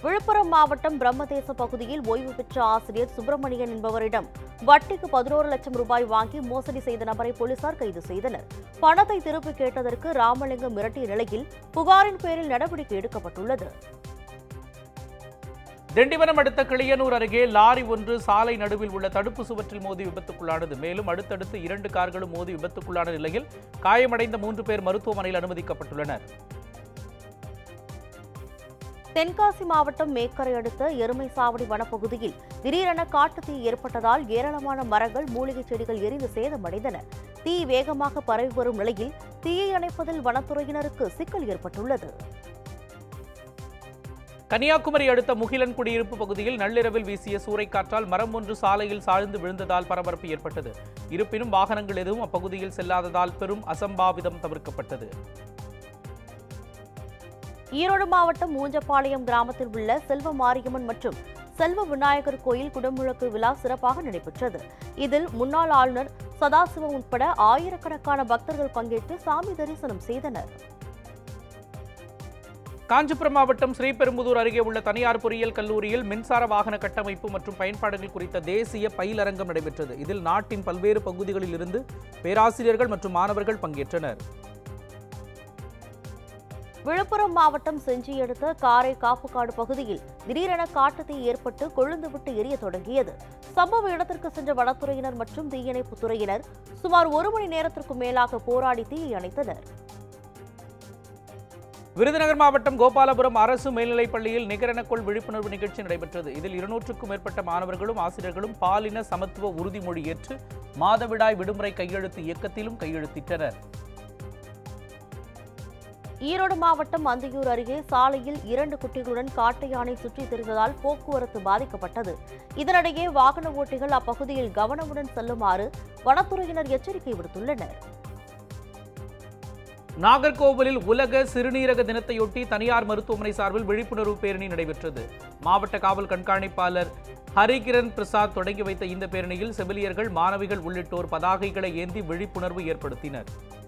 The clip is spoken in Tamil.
விழுப்புரம் மாவட்டம் பிரம்மதேச பகுதியில் ஓய்வு பெற்ற ஆசிரியர் சுப்பிரமணியன் என்பவரிடம் வட்டிக்கு பதினோரு லட்சம் ரூபாய் வாங்கி மோசடி செய்த நபரை போலீசார் கைது செய்தனர் பணத்தை திருப்பி கேட்டதற்கு ராமலிங்கம் மிரட்டிய நிலையில் புகாரின் பேரில் நடவடிக்கை எடுக்கப்பட்டுள்ளது திண்டிவனம் அடுத்த கிளியனூர் அருகே லாரி ஒன்று சாலை நடுவில் உள்ள தடுப்பு சுவற்றில் மோதி விபத்துக்குள்ளானது மேலும் அடுத்தடுத்து இரண்டு கார்களும் மோதி விபத்துக்குள்ளான நிலையில் காயமடைந்த மூன்று பேர் மருத்துவமனையில் அனுமதிக்கப்பட்டுள்ளனர் தென்காசி மாவட்டம் மேக்கரை அடுத்த எருமைசாவடி வனப்பகுதியில் திடீரென காட்டுத்தீ ஏற்பட்டதால் ஏராளமான மரங்கள் மூலிகைச் செடிகள் எரிந்து சேதமடைந்தன தீ வேகமாக பரவி வரும் நிலையில் தீயை அணைப்பதில் வனத்துறையினருக்கு சிக்கல் ஏற்பட்டுள்ளது கன்னியாகுமரி அடுத்த முகிலன் குடியிருப்பு பகுதியில் நள்ளிரவில் வீசிய சூறைக்காற்றால் மரம் ஒன்று சாலையில் சாய்ந்து விழுந்ததால் பரபரப்பு ஏற்பட்டது இருப்பினும் வாகனங்கள் எதுவும் அப்பகுதியில் செல்லாததால் பெரும் அசம்பாவிதம் தவிர்க்கப்பட்டது ஈரோடு மாவட்டம் மூஞ்சப்பாளையம் கிராமத்தில் உள்ள செல்வ மாரியம்மன் மற்றும் செல்வ விநாயகர் கோயில் குடமுழக்கு விழா சிறப்பாக நடைபெற்றது இதில் முன்னாள் ஆளுநர் சதாசிவம் உட்பட ஆயிரக்கணக்கான பக்தர்கள் பங்கேற்று சாமி தரிசனம் செய்தனர் காஞ்சிபுரம் மாவட்டம் ஸ்ரீபெரும்புதூர் அருகே உள்ள தனியார் பொறியியல் கல்லூரியில் மின்சார வாகன கட்டமைப்பு மற்றும் பயன்பாடுகள் குறித்த தேசிய பயிலரங்கம் நடைபெற்றது இதில் நாட்டின் பல்வேறு பகுதிகளில் இருந்து பேராசிரியர்கள் மற்றும் மாணவர்கள் பங்கேற்றனர் விழுப்புரம் மாவட்டம் செஞ்சி அடுத்த காரை காப்புக்காடு பகுதியில் திடீரென காட்டுத்தீ ஏற்பட்டு கொழுந்துவிட்டு எரிய தொடங்கியது சம்பவ இடத்திற்கு சென்ற வனத்துறையினர் மற்றும் தீயணைப்புத் துறையினர் சுமார் ஒரு மணி நேரத்திற்கும் மேலாக போராடி தீயை அணைத்தனர் விருதுநகர் மாவட்டம் கோபாலபுரம் அரசு மேல்நிலைப் பள்ளியில் நிகரெனக்குள் விழிப்புணர்வு நிகழ்ச்சி நடைபெற்றது இதில் இருநூற்றுக்கும் மேற்பட்ட மாணவர்களும் ஆசிரியர்களும் பாலின சமத்துவ உறுதிமொழி ஏற்று மாதவிடாய் விடுமுறை கையெழுத்து இயக்கத்திலும் கையெழுத்திட்டனர் ஈரோடு மாவட்டம் அந்தியூர் அருகே சாலையில் இரண்டு குட்டிகளுடன் காட்டு யானை சுற்றித் திரிந்ததால் போக்குவரத்து பாதிக்கப்பட்டது இதனிடையே வாகன ஓட்டிகள் அப்பகுதியில் கவனமுடன் செல்லுமாறு வனத்துறையினர் எச்சரிக்கை விடுத்துள்ளனர் நாகர்கோவிலில் உலக சிறுநீரக தினத்தையொட்டி தனியார் மருத்துவமனை சார்பில் விழிப்புணர்வு பேரணி நடைபெற்றது மாவட்ட காவல் கண்காணிப்பாளர் ஹரிகிரண் பிரசாத் தொடங்கி வைத்த இந்த பேரணியில் செவிலியர்கள் மாணவிகள் உள்ளிட்டோர் பதாகைகளை ஏந்தி விழிப்புணர்வு ஏற்படுத்தினர்